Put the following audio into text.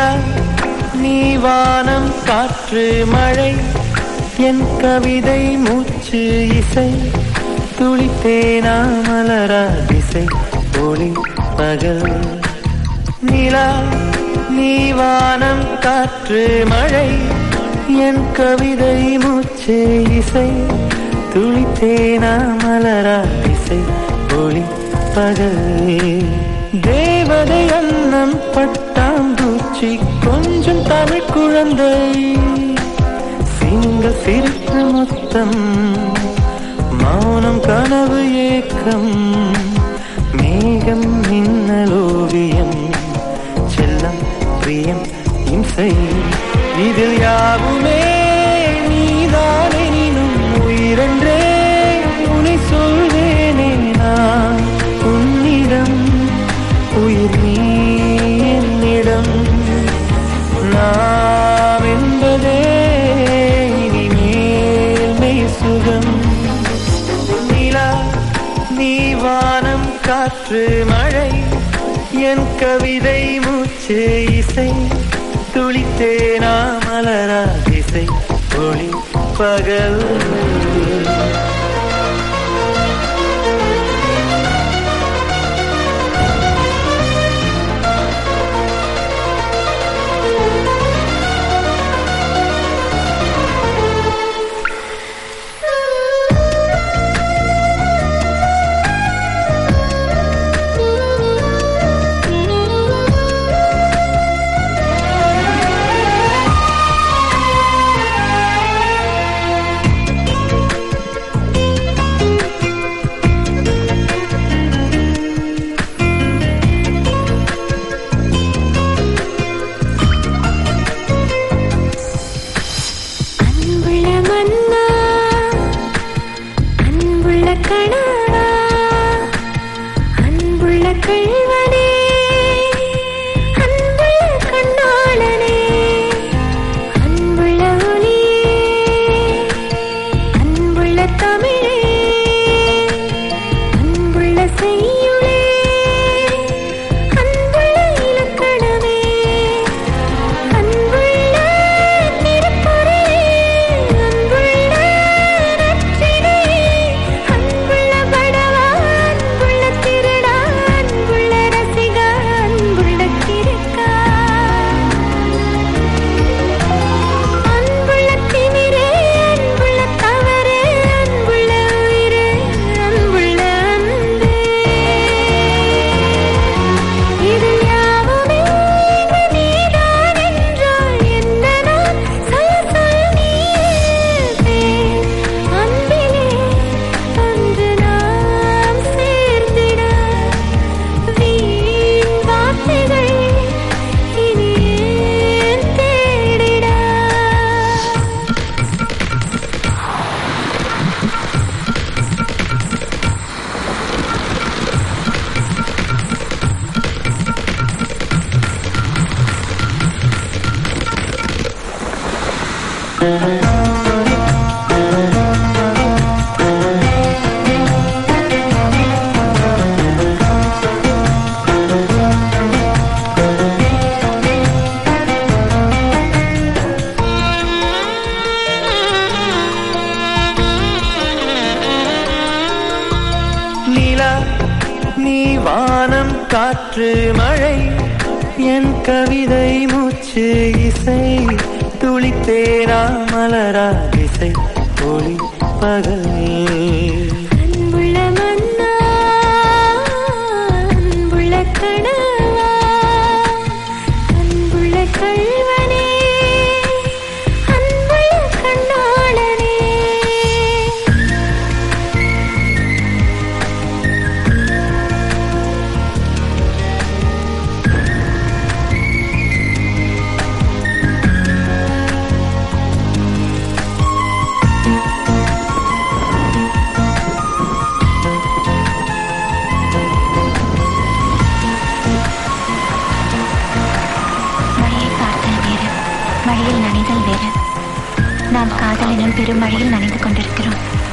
நிலா நீ வானம் காற்று மழை என் கவிதை மூச்சு இசை துளித்தேனா மலரா திசை ஒளி பகல் நிலா நீ வானம் காற்று மழை என் கவிதை மூச்சு இசை துளித்தேனா மலரா திசை ஒளி பகல் தேவதை அன்னம் பட்டாம்பூச்சி கொஞ்சம் தமிழ் குழந்தை சிங்க சிரிப்பு மொத்தம் மௌனம் கனவு ஏக்கம் மேகம் மின்னல் ஓவியம் செல்லம் பிரியம் இம்சை இதில் யாவுமே நீதான் எனினும் உயிரென்றே உனை சொல்வேனே நான் உன்னிடம் உயிர் நீ என்னிடம் நாம் என்பதே இனிமேல் மெய் சுகம் நிலா நீ வானம் காற்று மழை என் கவிதை மூச்சு இசை துளித்தேனா மலரா திசை ஒளி பகல் அன்புள்ள மன்னா அன்புள்ள கணவா அன்புள்ள கள்வனே அன்புள்ள கண்ணாளனே அன்புள்ள ஒளியே அன்புள்ள தமிழே அன்புள்ள செய்யுளே அன்புள்ள இலக்கணமே அன்புள்ள திருக்குறளே அன்புள்ள நற்றினை அன்புள்ள படவா அன்புள்ள திருடா அன்புள்ள ரசிகா அன்புள்ள கிறுக்கா அன்புள்ள திமிரே அன்புள்ள தவறே அன்புள்ள உயிரே அன்புள்ள அன்பே இது யாவுமே நீதான் என்றால் என்ன நான் சொல் சொல் நீயே அன்பிலே அன்று நாம் சேர்ந்திட வீண் வார்த்தைகள் இனி ஏன் தேடிட நிலா நீ வானம் காற்று மழை என் கவிதை மூச்சு இசை துளித்தேனா மலரா திசை ஒளி பகல் அன்புள்ள மன்னா அன்புள்ள கணவா அன்புள்ள கள்வனே அன்புள்ள கண்ணாளனே மழையை பார்த்தல் வேறு மழையில் நனைதல் வேறு நாம் காதல் எனும் பெரும் மழையில் நனைந்து கொண்டிருக்கிறோம்